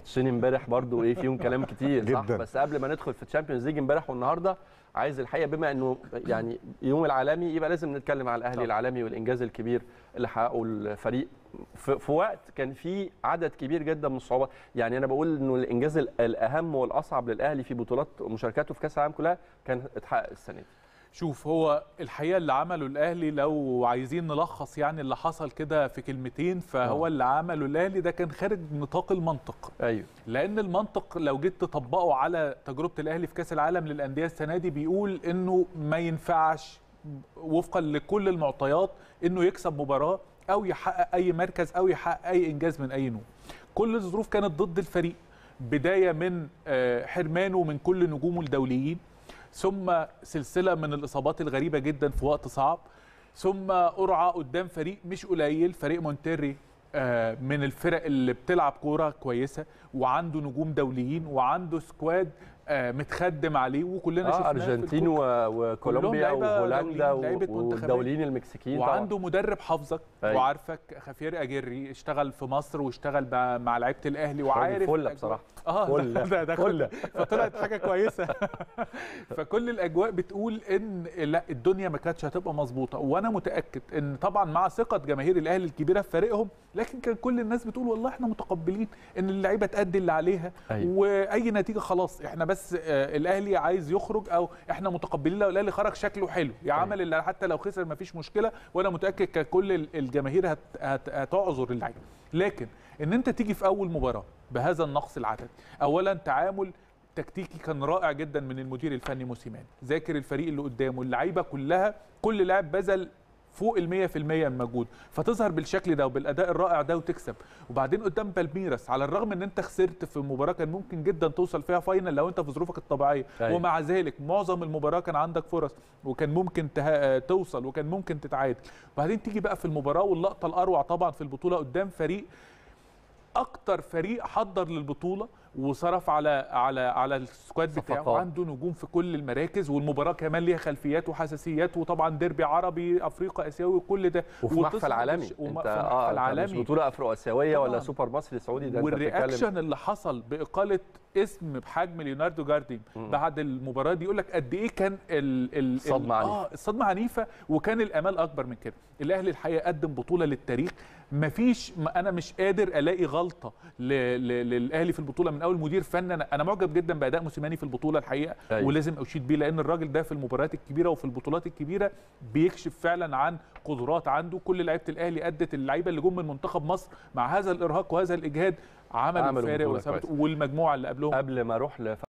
ماتشين امبارح برضو ايه فيهم كلام كتير صح جداً. بس قبل ما ندخل في الشامبيونز ليج امبارح والنهارده عايز الحقيقه بما انه يعني يوم العالمي يبقى لازم نتكلم على الاهلي طبعاً. العالمي والانجاز الكبير اللي حققه الفريق في, في وقت كان في عدد كبير جدا من الصعوبات يعني انا بقول انه الانجاز ال- الاهم والاصعب للاهلي في بطولات مشاركاته في كاس العالم كلها كان اتحقق السنه دي شوف هو الحقيقه اللي عمله الاهلي لو عايزين نلخص يعني اللي حصل كده في كلمتين فهو آه. اللي عمله الاهلي ده كان خارج نطاق المنطق ايوه لان المنطق لو جيت تطبقه على تجربه الاهلي في كاس العالم للانديه السنه دي بيقول انه ما ينفعش وفقا لكل المعطيات انه يكسب مباراه او يحقق اي مركز او يحقق اي انجاز من اي نوع كل الظروف كانت ضد الفريق بدايه من آه، حرمانه من كل نجومه الدوليين ثم سلسله من الاصابات الغريبه جدا في وقت صعب ثم قرعه قدام فريق مش قليل فريق مونتيري آه، من الفرق اللي بتلعب كوره كويسه وعنده نجوم دوليين وعنده سكواد آه، متخدم عليه وكلنا اه شفناه في ارجنتين الكوب. و- وكولومبيا لعيبة وهولندا دوليين، لعيبة و- منتخبات. والدوليين المكسيكيين طبعا وعنده مدرب حافظك أيوة. وعارفك خافير اجري اشتغل في مصر واشتغل مع- مع لعيبه الاهلي وعارف فله الأجواء. بصراحه اه فله ده ده فله فطلعت حاجه كويسه فكل الاجواء بتقول ان لا الدنيا ما كانتش هتبقى مظبوطه وانا متاكد ان طبعا مع ثقه جماهير الاهلي الكبيره في فريقهم لكن كان كل الناس بتقول والله احنا متقبلين ان اللعيبه تأدي اللي عليها أيوة. واي نتيجه خلاص احنا بس آه، الاهلي عايز يخرج او احنا متقبلين لو الاهلي خرج شكله حلو يا عمل اللي حتى لو خسر ما فيش مشكله وانا متاكد كان كل ال- الجماهير هت هت هتعذر اللعيبه لكن ان انت تيجي في اول مباراه بهذا النقص العددي اولا تعامل تكتيكي كان رائع جدا من المدير الفني موسيماني ذاكر الفريق اللي قدامه اللعيبه كلها كل لاعب بذل فوق ال 100% من مجهود فتظهر بالشكل ده وبالاداء الرائع ده وتكسب وبعدين قدام بالميراس على الرغم ان انت خسرت في مباراه كان ممكن جدا توصل فيها فاينل لو انت في ظروفك الطبيعيه أيوة. ومع ذلك معظم المباراه كان عندك فرص وكان ممكن ته... توصل وكان ممكن تتعادل وبعدين تيجي بقى في المباراه واللقطه الاروع طبعا في البطوله قدام فريق اكتر فريق حضر للبطوله وصرف على على على السكواد بتاعه صفقات. وعنده نجوم في كل المراكز والمباراه كمان ليها خلفيات وحساسيات وطبعا ديربي عربي افريقيا اسيوي وكل ده وفي وتصل محفل عالمي بالش- وم- انت في اه محفل أنت مش عالمي بطوله افرو اسيويه ولا طبعاً. سوبر مصري سعودي ده انت بتتكلم والرياكشن اللي حصل باقاله اسم بحجم ليوناردو جاردين مم. بعد المباراه دي يقول لك قد ايه كان ال ال الصدمة ال- عنيفة. اه الصدمه عنيفه وكان الامال اكبر من كده الاهلي الحقيقه قدم بطوله للتاريخ مفيش ما انا مش قادر الاقي غلطه ل- ل- للاهلي في البطوله من اول مدير فني انا انا معجب جدا باداء موسيماني في البطوله الحقيقه أيوة. ولازم اشيد بيه لان الراجل ده في المباريات الكبيره وفي البطولات الكبيره بيكشف فعلا عن قدرات عنده كل لعيبه الاهلي ادت اللعيبه اللي جم من منتخب مصر مع هذا الارهاق وهذا الاجهاد عملوا عملوا فارق بطولة وثبتوا كويسة. والمجموعه اللي قبلهم قبل ما اروح